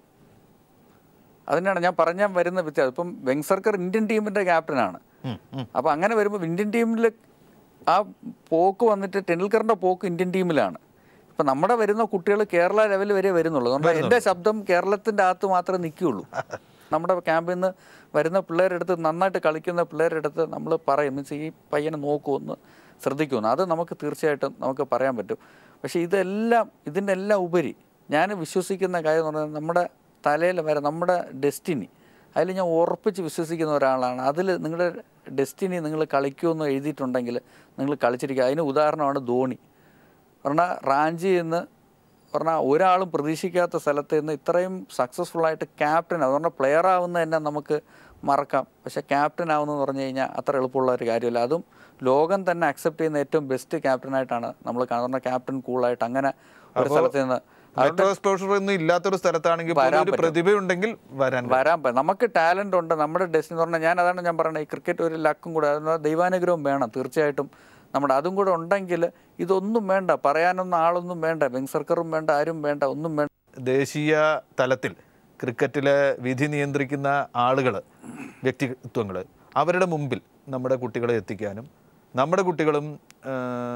അതിനാണ് ഞാൻ പറഞ്ഞാൽ വരുന്ന വ്യത്യാസം ഇപ്പം വെങ്സർക്കർ ഇന്ത്യൻ ടീമിൻ്റെ ക്യാപ്റ്റനാണ് അപ്പോൾ അങ്ങനെ വരുമ്പോൾ ഇന്ത്യൻ ടീമിൽ ആ പോക്ക് വന്നിട്ട് ടെണ്ടുൽക്കറിൻ്റെ പോക്ക് ഇന്ത്യൻ ടീമിലാണ് ഇപ്പം നമ്മുടെ വരുന്ന കുട്ടികൾ കേരള ലെവൽ വരെ വരുന്നുള്ളൂ അതുകൊണ്ട് എൻ്റെ ശബ്ദം കേരളത്തിൻ്റെ അകത്ത് മാത്രമേ നിൽക്കുകയുള്ളൂ നമ്മുടെ ക്യാമ്പിൽ നിന്ന് വരുന്ന പിള്ളേരെടുത്ത് നന്നായിട്ട് കളിക്കുന്ന പിള്ളേരെടുത്ത് നമ്മൾ പറയും മീൻസ് ഈ പയ്യനെ നോക്കുമെന്ന് ശ്രദ്ധിക്കുമെന്ന് അത് നമുക്ക് തീർച്ചയായിട്ടും നമുക്ക് പറയാൻ പറ്റും പക്ഷേ ഇതെല്ലാം ഇതിൻ്റെ എല്ലാം ഉപരി ഞാൻ വിശ്വസിക്കുന്ന കാര്യം എന്ന് പറഞ്ഞാൽ നമ്മുടെ തലയിൽ വരെ നമ്മുടെ ഡെസ്റ്റിനി അതിൽ ഞാൻ ഉറപ്പിച്ച് വിശ്വസിക്കുന്ന ഒരാളാണ് അതിൽ നിങ്ങളുടെ ഡെസ്റ്റിനി നിങ്ങൾ കളിക്കുമെന്ന് എഴുതിയിട്ടുണ്ടെങ്കിൽ നിങ്ങൾ കളിച്ചിരിക്കുക അതിന് ഉദാഹരണമാണ് ധോണി പറഞ്ഞാൽ റാഞ്ചിയിൽ നിന്ന് പറഞ്ഞാൽ ഒരാളും പ്രതീക്ഷിക്കാത്ത സ്ഥലത്ത് നിന്ന് ഇത്രയും സക്സസ്ഫുൾ ആയിട്ട് ക്യാപ്റ്റൻ അത് പറഞ്ഞാൽ പ്ലെയർ ആവുന്നത് തന്നെ നമുക്ക് മറക്കാം പക്ഷേ ക്യാപ്റ്റൻ ആവുന്നതെന്ന് പറഞ്ഞു കഴിഞ്ഞാൽ അത്ര എളുപ്പമുള്ള ഒരു കാര്യമല്ല അതും ലോകം തന്നെ അക്സെപ്റ്റ് ചെയ്യുന്ന ഏറ്റവും ബെസ്റ്റ് ക്യാപ്റ്റനായിട്ടാണ് നമ്മൾ കാണുന്ന ക്യാപ്റ്റൻ കൂളായിട്ട് അങ്ങനെ ഒരു സ്ഥലത്ത് നിന്ന്
മെട്രോ എക്സ്പ്ലോഷർ ഒന്നും ഇല്ലാത്തൊരു സ്ഥലത്താണെങ്കിൽ പോലും ഒരു പ്രതിഭയുണ്ടെങ്കിൽ വരാൻ
വരാൻ പറ്റും നമുക്ക് ടാലൻ്റ് ഉണ്ട് നമ്മുടെ ഡെസ്റ്റിനി എന്ന് പറഞ്ഞാൽ ഞാൻ അതാണ് ഞാൻ പറയുന്നത് ഈ ക്രിക്കറ്റ് ഒരു ലക്കും കൂടെ അതെന്ന് ദൈവാനുഗ്രഹം വേണം തീർച്ചയായിട്ടും നമ്മുടെ അതും കൂടെ ഉണ്ടെങ്കിൽ ഇതൊന്നും വേണ്ട പറയാനൊന്നും ആളൊന്നും വേണ്ട വെങ്സർക്കറും വേണ്ട ആരും വേണ്ട ഒന്നും വേണ്ട
ദേശീയ തലത്തിൽ ക്രിക്കറ്റിലെ വിധി നിയന്ത്രിക്കുന്ന ആളുകൾ വ്യക്തിത്വങ്ങൾ അവരുടെ മുമ്പിൽ നമ്മുടെ കുട്ടികളെ എത്തിക്കാനും നമ്മുടെ കുട്ടികളും ആ,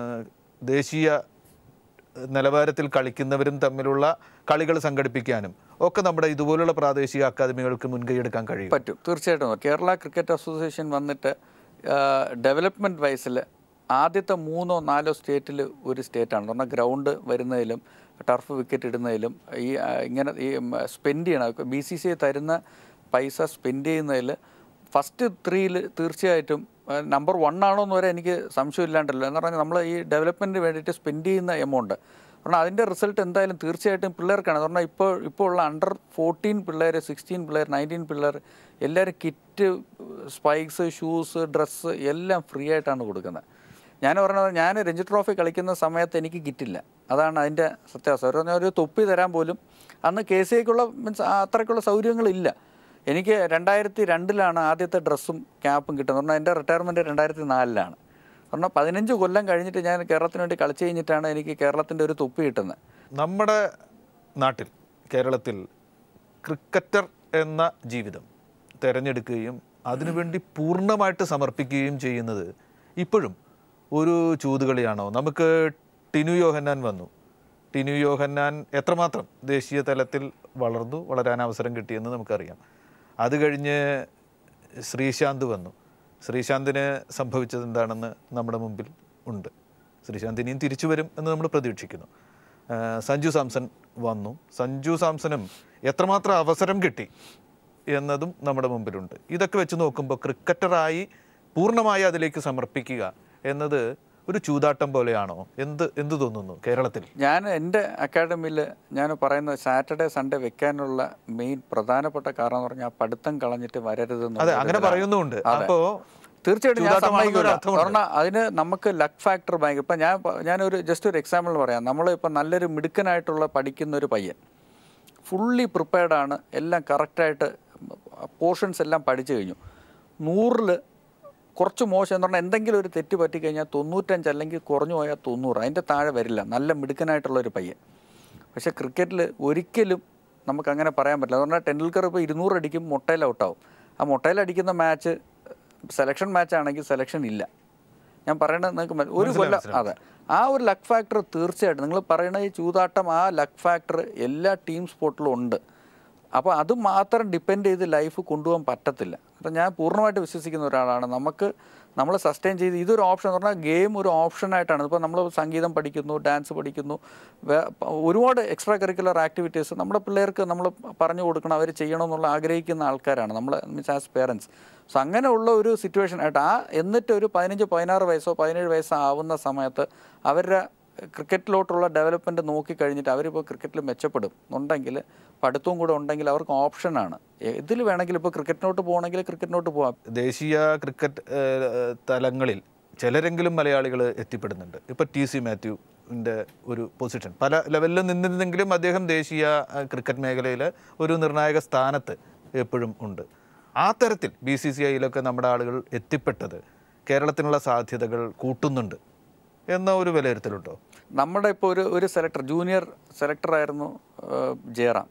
ദേശീയ നിലവാരത്തിൽ കളിക്കുന്നവരും തമ്മിലുള്ള കളികൾ സംഘടിപ്പിക്കാനും ഒക്കെ നമ്മുടെ ഇതുപോലുള്ള പ്രാദേശിക അക്കാദമികൾക്ക് മുൻകൈയെടുക്കാൻ കഴിയും
പറ്റും തീർച്ചയായിട്ടും കേരള ക്രിക്കറ്റ് അസോസിയേഷൻ വന്നിട്ട് ഡെവലപ്മെൻറ്റ് വൈസിൽ ആദ്യത്തെ മൂന്നോ നാലോ സ്റ്റേറ്റിൽ ഒരു സ്റ്റേറ്റാണ് പറഞ്ഞാൽ ഗ്രൗണ്ട് വരുന്നതിലും ടർഫ് വിക്കറ്റ് ഇടുന്നതിലും ഈ ആ, ഇങ്ങനെ ഈ സ്പെൻഡ് ചെയ്യണം ബി സി സി ഐ തരുന്ന പൈസ സ്പെൻഡ് ചെയ്യുന്നതിൽ ഫസ്റ്റ് ത്രീയിൽ തീർച്ചയായിട്ടും നമ്പർ വൺ ആണോ എന്ന് വരെ എനിക്ക് സംശയമില്ലാണ്ടല്ലോ എന്ന് പറഞ്ഞാൽ നമ്മൾ ഈ ഡെവലപ്മെൻറ്റിന് വേണ്ടിയിട്ട് സ്പെൻഡ് ചെയ്യുന്ന എമൗണ്ട് കാരണം അതിൻ്റെ റിസൾട്ട് എന്തായാലും തീർച്ചയായിട്ടും പിള്ളേർക്കാണ് കാരണം ഇപ്പോൾ ഇപ്പോൾ ഉള്ള അണ്ടർ ഫോർട്ടീൻ പിള്ളേർ സിക്സ്റ്റീൻ പിള്ളേർ നയൻറ്റീൻ പിള്ളേർ എല്ലാവരും കിറ്റ് സ്പൈക്സ് ഷൂസ് ഡ്രസ്സ് എല്ലാം ഫ്രീ ആയിട്ടാണ് കൊടുക്കുന്നത് ഞാൻ പറഞ്ഞത് ഞാൻ രഞ്ജി ട്രോഫി കളിക്കുന്ന സമയത്ത് എനിക്ക് കിറ്റില്ല അതാണ് അതിൻ്റെ സത്യാവസ്ഥ ഒരു പറഞ്ഞാൽ ഒരു തൊപ്പി തരാൻ പോലും അന്ന് കെ സി ഐക്കുള്ള മീൻസ് അത്രയ്ക്കുള്ള സൗകര്യങ്ങളില്ല എനിക്ക് രണ്ടായിരത്തി രണ്ടിലാണ് ആദ്യത്തെ ഡ്രസ്സും ക്യാപ്പും കിട്ടുന്നത് പറഞ്ഞാൽ എൻ്റെ റിട്ടയർമെൻറ്റ് രണ്ടായിരത്തി നാലിലാണ് പറഞ്ഞാൽ പതിനഞ്ച് കൊല്ലം കഴിഞ്ഞിട്ട് ഞാൻ കേരളത്തിന് വേണ്ടി കളിച്ച് കഴിഞ്ഞിട്ടാണ് എനിക്ക് കേരളത്തിൻ്റെ ഒരു തൊപ്പി കിട്ടുന്നത്
നമ്മുടെ നാട്ടിൽ കേരളത്തിൽ ക്രിക്കറ്റർ എന്ന ജീവിതം തിരഞ്ഞെടുക്കുകയും അതിനുവേണ്ടി പൂർണ്ണമായിട്ട് സമർപ്പിക്കുകയും ചെയ്യുന്നത് ഇപ്പോഴും ഒരു ചൂതുകളിയാണോ നമുക്ക് ടിനു യോഹന്നാൻ വന്നു ടിനു യോഹന്നാൻ എത്രമാത്രം ദേശീയ തലത്തിൽ വളർന്നു വളരാൻ അവസരം കിട്ടിയെന്ന് നമുക്കറിയാം അത് കഴിഞ്ഞ് ശ്രീശാന്ത് വന്നു ശ്രീശാന്തിന് സംഭവിച്ചത് എന്താണെന്ന് നമ്മുടെ മുമ്പിൽ ഉണ്ട് ശ്രീശാന്ത് ഇനിയും തിരിച്ചു വരും എന്ന് നമ്മൾ പ്രതീക്ഷിക്കുന്നു ആ, സഞ്ജു സാംസൺ വന്നു സഞ്ജു സാംസണും എത്രമാത്രം അവസരം കിട്ടി എന്നതും നമ്മുടെ മുമ്പിലുണ്ട് ഇതൊക്കെ വെച്ച് നോക്കുമ്പോൾ ക്രിക്കറ്ററായി പൂർണ്ണമായി അതിലേക്ക് സമർപ്പിക്കുക എന്നത് ഒരു ചൂതാട്ടം പോലെയാണോ എന്ത് എന്ത് തോന്നുന്നു കേരളത്തിൽ
ഞാൻ എൻ്റെ അക്കാഡമിയിൽ ഞാൻ പറയുന്നത് സാറ്റർഡേ സൺഡേ വെക്കാനുള്ള മെയിൻ പ്രധാനപ്പെട്ട കാരണം എന്ന് പറഞ്ഞാൽ ആ പഠിത്തം കളഞ്ഞിട്ട് വരരുതെന്ന്
അതെ അങ്ങനെ പറയുന്നുമുണ്ട് അപ്പോ
തീർച്ചയായിട്ടും ഞാൻ
ചൂതാട്ടമാണെന്നൊരു
സമ്മതിക്കില്ല
അർത്ഥമുണ്ട്.
കാരണം അതിന് നമുക്ക് ലക്ക് ഫാക്ടർ ഭയങ്കര ഇപ്പം ഞാൻ പ- ഞാനൊരു ജസ്റ്റ് ഒരു എക്സാമ്പിൾ പറയാം നമ്മൾ ഇപ്പം നല്ലൊരു മിടുക്കനായിട്ടുള്ള പഠിക്കുന്ന ഒരു പയ്യൻ ഫുള്ളി പ്രിപ്പയർഡ് ആണ് എല്ലാം കറക്റ്റായിട്ട് പോർഷൻസ് എല്ലാം പഠിച്ചു കഴിഞ്ഞു നൂറിൽ കുറച്ച് മോശം എന്ന് പറഞ്ഞാൽ എന്തെങ്കിലും ഒരു തെറ്റ് പറ്റിക്കഴിഞ്ഞാൽ തൊണ്ണൂറ്റഞ്ച് അല്ലെങ്കിൽ കുറഞ്ഞു പോയാൽ തൊണ്ണൂറ് അതിൻ്റെ താഴെ വരില്ല നല്ല മിടുക്കനായിട്ടുള്ള ഒരു പയ്യൻ പക്ഷേ ക്രിക്കറ്റിൽ ഒരിക്കലും നമുക്ക് അങ്ങനെ പറയാൻ പറ്റില്ല എന്ന് പറഞ്ഞാൽ ടെണ്ടുൽക്കർ ഇപ്പോൾ ഇരുന്നൂറ് അടിക്കും മുട്ടയിൽ ഔട്ടാവും ആ മുട്ടയിൽ അടിക്കുന്ന മാച്ച് സെലക്ഷൻ മാച്ച് ആണെങ്കിൽ സെലക്ഷൻ ഇല്ല ഞാൻ പറയണത് നിങ്ങൾക്ക് മന- ഒരു കൊല്ലം അതെ ആ ഒരു ലക്ക് ഫാക്ടർ തീർച്ചയായിട്ടും നിങ്ങൾ പറയുന്ന ഈ ചൂതാട്ടം ആ ലക്ക് ഫാക്ടർ എല്ലാ ടീം സ്പോർട്ടിലും ഉണ്ട് അപ്പോൾ അത് മാത്രം ഡിപ്പെൻഡ് ചെയ്ത് ലൈഫ് കൊണ്ടുപോകാൻ പറ്റത്തില്ല അപ്പം ഞാൻ പൂർണ്ണമായിട്ട് വിശ്വസിക്കുന്ന ഒരാളാണ് നമുക്ക് നമ്മൾ സസ്റ്റെയിൻ ചെയ്ത് ഇതൊരു ഓപ്ഷൻ എന്ന് പറഞ്ഞാൽ ഗെയിം ഒരു ഓപ്ഷനായിട്ടാണ് ഇപ്പോൾ നമ്മൾ സംഗീതം പഠിക്കുന്നു ഡാൻസ് പഠിക്കുന്നു വേ- പ- ഒരുപാട് എക്സ്ട്രാ കരിക്കുലർ ആക്ടിവിറ്റീസ് നമ്മുടെ പിള്ളേർക്ക് നമ്മൾ പറഞ്ഞു കൊടുക്കണം അവർ ചെയ്യണമെന്നുള്ള ആഗ്രഹിക്കുന്ന ആൾക്കാരാണ് നമ്മൾ മീൻസ് ആസ് പേരൻസ് സോ അങ്ങനെയുള്ള ഒരു സിറ്റുവേഷൻ ആയിട്ട് ആ എന്നിട്ട് ഒരു പതിനഞ്ച് പതിനാറ് വയസ്സോ പതിനേഴ് വയസ്സോ ആവുന്ന സമയത്ത് അവരുടെ ക്രിക്കറ്റിലോട്ടുള്ള ഡെവലപ്മെൻറ്റ് നോക്കി കഴിഞ്ഞിട്ട് അവരിപ്പോൾ ക്രിക്കറ്റിൽ മെച്ചപ്പെടും ഉണ്ടെങ്കിൽ പഠിത്തവും കൂടെ ഉണ്ടെങ്കിൽ അവർക്ക് ഓപ്ഷനാണ് ഇതിൽ വേണമെങ്കിൽ ഇപ്പോൾ ക്രിക്കറ്റിനോട്ട് പോകണമെങ്കിൽ ക്രിക്കറ്റിനോട്ട് പോകാം
ദേശീയ ക്രിക്കറ്റ് ഏഹ്, തലങ്ങളിൽ ചിലരെങ്കിലും മലയാളികൾ എത്തിപ്പെടുന്നുണ്ട് ഇപ്പോൾ ടി സി മാത്യുവിൻ്റെ ഒരു പൊസിഷൻ പല ലെവലിൽ നിന്നിരുന്നെങ്കിലും അദ്ദേഹം ദേശീയ ഏഹ്, ക്രിക്കറ്റ് മേഖലയിൽ ഒരു നിർണായക സ്ഥാനത്ത് എപ്പോഴും ഉണ്ട് ആ തരത്തിൽ ബി സി സി ഐയിലൊക്കെ നമ്മുടെ ആളുകൾ എത്തിപ്പെട്ടത് കേരളത്തിനുള്ള സാധ്യതകൾ കൂട്ടുന്നുണ്ട് എന്ന ഒരു വിലയിരുത്തലുണ്ടോ
നമ്മുടെ ഇപ്പോൾ ഒരു ഒരു സെലക്ടർ ജൂനിയർ സെലക്ടറായിരുന്നു ജയറാം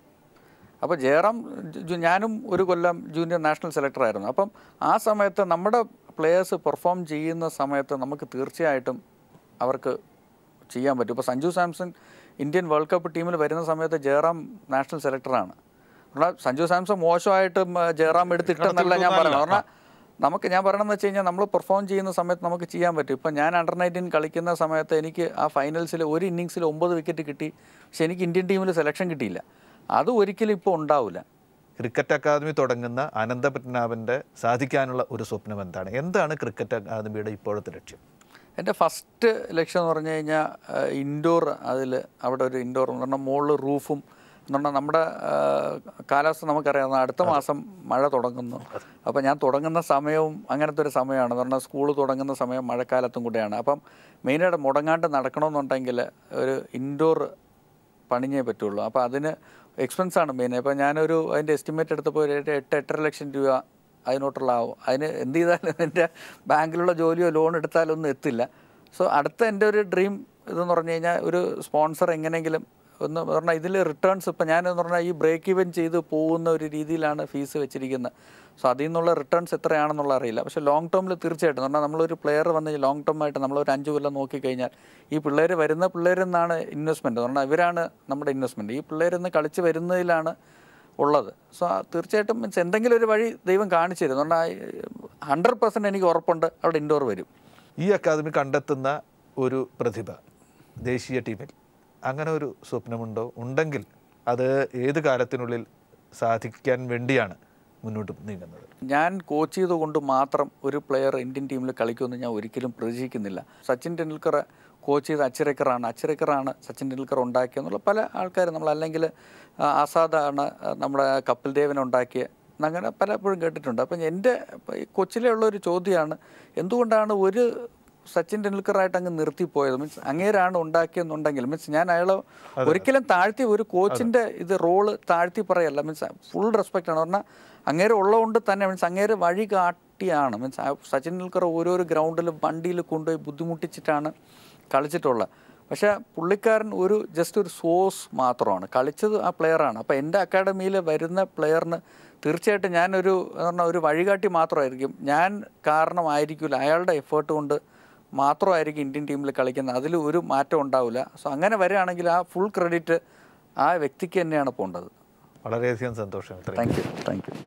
അപ്പോൾ ജയറാം ജു- ഞാനും ഒരു കൊല്ലം ജൂനിയർ നാഷണൽ സെലക്ടറായിരുന്നു അപ്പം ആ സമയത്ത് നമ്മുടെ പ്ലെയേഴ്സ് പെർഫോം ചെയ്യുന്ന സമയത്ത് നമുക്ക് തീർച്ചയായിട്ടും അവർക്ക് ചെയ്യാൻ പറ്റും ഇപ്പോൾ Sanju Samson Indian world cup ടീമിൽ വരുന്ന സമയത്ത് ജയറാം നാഷണൽ സെലക്ടറാണ് എന്നാൽ സഞ്ജു സാംസൺ മോശമായിട്ടും ആ, ജയറാം എടുത്തിട്ടെന്നല്ല ഞാൻ പറയുന്നത് കാരണം നമുക്ക് ഞാൻ പറയണമെന്ന് വെച്ച് കഴിഞ്ഞാൽ നമ്മൾ പെർഫോം ചെയ്യുന്ന സമയത്ത് നമുക്ക് ചെയ്യാൻ പറ്റും ഇപ്പം ഞാൻ അണ്ടർ നയൻറ്റീൻ കളിക്കുന്ന സമയത്ത് എനിക്ക് ആ ഫൈനൽസിൽ ഒരു ഇന്നിങ്സിൽ ഒമ്പത് വിക്കറ്റ് കിട്ടി പക്ഷെ എനിക്ക് ഇന്ത്യൻ ടീമിൽ സെലക്ഷൻ കിട്ടിയില്ല അത് ഒരിക്കലും ഇപ്പോൾ ഉണ്ടാവില്ല
ക്രിക്കറ്റ് അക്കാദമി തുടങ്ങുന്ന അനന്തപത്മനാഭൻ്റെ സാധിക്കാനുള്ള ഒരു സ്വപ്നം എന്താണ് എന്താണ് ക്രിക്കറ്റ് അക്കാദമിയുടെ ഇപ്പോഴത്തെ ലക്ഷ്യം
എൻ്റെ ഫസ്റ്റ് ലക്ഷ്യം എന്ന് പറഞ്ഞു കഴിഞ്ഞാൽ ഇൻഡോർ അതിൽ അവിടെ ഒരു ഇൻഡോർ എന്ന് പറഞ്ഞാൽ മുകളിൽ റൂഫും എന്ന് പറഞ്ഞാൽ നമ്മുടെ ആ, കാലാവസ്ഥ നമുക്കറിയാം അടുത്ത മാസം മഴ തുടങ്ങുന്നു അപ്പോൾ ഞാൻ തുടങ്ങുന്ന സമയവും അങ്ങനത്തെ ഒരു സമയമാണ് എന്ന് പറഞ്ഞാൽ സ്കൂൾ തുടങ്ങുന്ന സമയം മഴക്കാലത്തും കൂടെയാണ് അപ്പം മെയിനായിട്ട് മുടങ്ങാണ്ട് നടക്കണമെന്നുണ്ടെങ്കിൽ ഒരു ഇൻഡോർ പണിഞ്ഞേ പറ്റുള്ളൂ അപ്പോൾ അതിന് എക്സ്പെൻസ് ആണ് മെയിൻ അപ്പോൾ ഞാനൊരു അതിൻ്റെ എസ്റ്റിമേറ്റ് എടുത്തപ്പോൾ ഒരു എട്ട് എട്ടര ലക്ഷം രൂപ അതിനോട്ടുള്ള ആവും അതിന് എന്ത് ചെയ്താലും എൻ്റെ ബാങ്കിലുള്ള ജോലിയോ ലോൺ എടുത്താലോ ഒന്നും എത്തില്ല സോ അടുത്ത എൻ്റെ ഒരു ഡ്രീം ഇതെന്ന് പറഞ്ഞു കഴിഞ്ഞാൽ ഒരു സ്പോൺസർ എങ്ങനെയെങ്കിലും ഒന്ന് പറഞ്ഞാൽ ഇതിൽ റിട്ടേൺസ് ഇപ്പം ഞാനെന്ന് പറഞ്ഞാൽ ഈ ബ്രേക്ക് ഇവൻ ചെയ്ത് പോകുന്ന ഒരു രീതിയിലാണ് ഫീസ് വെച്ചിരിക്കുന്നത് സോ അതിൽ നിന്നുള്ള റിട്ടേൺസ് എത്രയാണെന്നുള്ള അറിയില്ല പക്ഷേ ലോങ് ടേമിൽ തീർച്ചയായിട്ടും പറഞ്ഞാൽ നമ്മളൊരു പ്ലെയർ വന്ന് ലോങ് ടേം ആയിട്ട് നമ്മളൊരു അഞ്ച് കൊല്ലം നോക്കിക്കഴിഞ്ഞാൽ ഈ പിള്ളേർ വരുന്ന പിള്ളേരിൽ നിന്നാണ് ഇൻവെസ്റ്റ്മെൻറ്റ് പറഞ്ഞാൽ ഇവരാണ് നമ്മുടെ ഇൻവെസ്റ്റ്മെൻറ്റ് ഈ പിള്ളേരിൽ നിന്ന് കളിച്ച് വരുന്നതിലാണ് ഉള്ളത് സോ തീർച്ചയായിട്ടും മീൻസ് എന്തെങ്കിലും ഒരു വഴി ദൈവം കാണിച്ചു തരും എന്ന് പറഞ്ഞാൽ ഹൺഡ്രഡ് പെർസെൻറ്റ് എനിക്ക് ഉറപ്പുണ്ട് അവിടെ ഇൻഡോർ വരും
ഈ അക്കാദമി കണ്ടെത്തുന്ന ഒരു പ്രതിഭ ദേശീയ ടീമിൽ അങ്ങനെ ഒരു സ്വപ്നമുണ്ടോ ഉണ്ടെങ്കിൽ അത് ഏത് കാലത്തിനുള്ളിൽ സാധിക്കാൻ വേണ്ടിയാണ് മുന്നോട്ട് നീങ്ങുന്നത്
ഞാൻ കോച്ച് ചെയ്തുകൊണ്ട് മാത്രം ഒരു പ്ലെയർ ഇന്ത്യൻ ടീമിൽ കളിക്കുമെന്ന് ഞാൻ ഒരിക്കലും പ്രതീക്ഷിക്കുന്നില്ല സച്ചിൻ ടെണ്ടുൽക്കർ കോച്ച് ചെയ്ത അച്ചിറക്കറാണ് അച്ചിറക്കറാണ് സച്ചിൻ ടെണ്ടുൽക്കർ ഉണ്ടാക്കിയെന്നുള്ള പല ആൾക്കാരും നമ്മൾ അല്ലെങ്കിൽ ആ, ആസാദാണ് ആ, നമ്മുടെ കപിൽ ദേവൻ ഉണ്ടാക്കിയ അങ്ങനെ പലപ്പോഴും കേട്ടിട്ടുണ്ട് അപ്പം എൻ്റെ ഈ കൊച്ചിലെ ഉള്ള ഒരു ചോദ്യമാണ് എന്തുകൊണ്ടാണ് ഒരു സച്ചിൻ ടെണ്ടുൽക്കറായിട്ട് അങ്ങ് നിർത്തിപ്പോയത് മീൻസ് അങ്ങേരാണ് ഉണ്ടാക്കിയെന്നുണ്ടെങ്കിൽ മീൻസ് ഞാൻ അയാളെ ഒരിക്കലും താഴ്ത്തി ഒരു കോച്ചിൻ്റെ ഇത് റോള് താഴ്ത്തി പറയല്ല മീൻസ് ഫുൾ റെസ്പെക്റ്റ് ആണ് പറഞ്ഞാൽ അങ്ങേര് ഉള്ളതുകൊണ്ട് തന്നെ മീൻസ് അങ്ങേര് വഴി കാട്ടിയാണ് മീൻസ് ആ സച്ചിൻ ടെണ്ടുൽക്കർ ഓരോരോ ഗ്രൗണ്ടിലും വണ്ടിയിൽ കൊണ്ടുപോയി ബുദ്ധിമുട്ടിച്ചിട്ടാണ് കളിച്ചിട്ടുള്ളത് പക്ഷേ പുള്ളിക്കാരൻ ഒരു ജസ്റ്റ് ഒരു സോഴ്സ് മാത്രമാണ് കളിച്ചത് ആ പ്ലെയറാണ് അപ്പോൾ എൻ്റെ അക്കാഡമിയിൽ വരുന്ന പ്ലെയറിന് തീർച്ചയായിട്ടും ഞാനൊരു എന്ന് പറഞ്ഞാൽ ഒരു വഴികാട്ടി മാത്രമായിരിക്കും ഞാൻ കാരണമായിരിക്കില്ല അയാളുടെ എഫേർട്ട് കൊണ്ട് മാത്രമായിരിക്കും ഇന്ത്യൻ ടീമിൽ കളിക്കുന്നത് അതിൽ ഒരു മാറ്റം ഉണ്ടാവില്ല സോ അങ്ങനെ വരികയാണെങ്കിൽ ആ ഫുൾ ക്രെഡിറ്റ് ആ വ്യക്തിക്ക് തന്നെയാണ് പോകേണ്ടത്
വളരെയധികം സന്തോഷം ഇത്രയും
താങ്ക് യു താങ്ക് യു